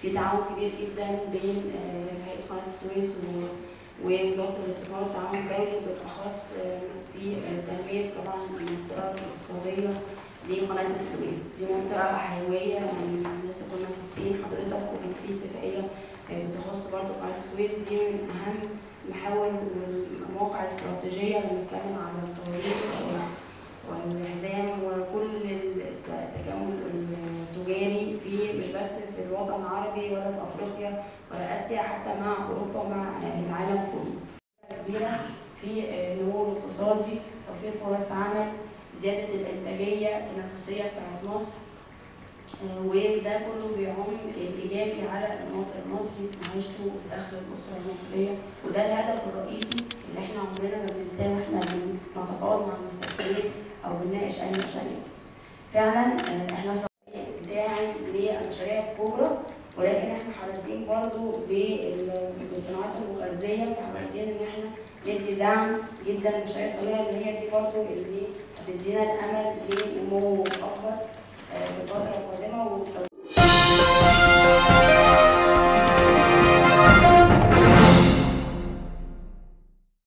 في تعاون كبير جدا بين آه، هيئه قناه السويس و- ووزاره الاستثمار والتعاون الدولي بالاخص آه، في آه، تنميه طبعا المنطقه الاقتصاديه لقناه السويس دي منطقه حيويه يعني لسه كنا في الصين حضرتك وكان في اتفاقيه آه، بتخص برضه قناه السويس دي من اهم المحاور والمواقع الاستراتيجيه اللي بنتكلم على الطريق والحزام وكل التكامل التجاري في مش بس في الوطن العربي ولا في افريقيا ولا اسيا حتى مع اوروبا ومع العالم كله. كبيره في النمو الاقتصادي، توفير فرص عمل، زياده الانتاجيه التنافسيه بتاعت مصر آه، وده كله بيعم الايجابي على المواطن المصري في معيشته وفي دخل الاسره المصريه وده الهدف الرئيسي اللي احنا عمرنا ما بننساه واحنا بنتفاوض مع المستثمرين او بنناقش اي مشاريع. فعلا آه، احنا صحيح داعم للمشاريع الكبرى ولكن احنا حريصين برضو بال- بالصناعات المغذيه فحريصين ان احنا ندي دعم جدا للمشاريع الصغيره اللي هي دي برضو اللي هتدينا الامل لنمو اكبر آه، في الفتره القريبه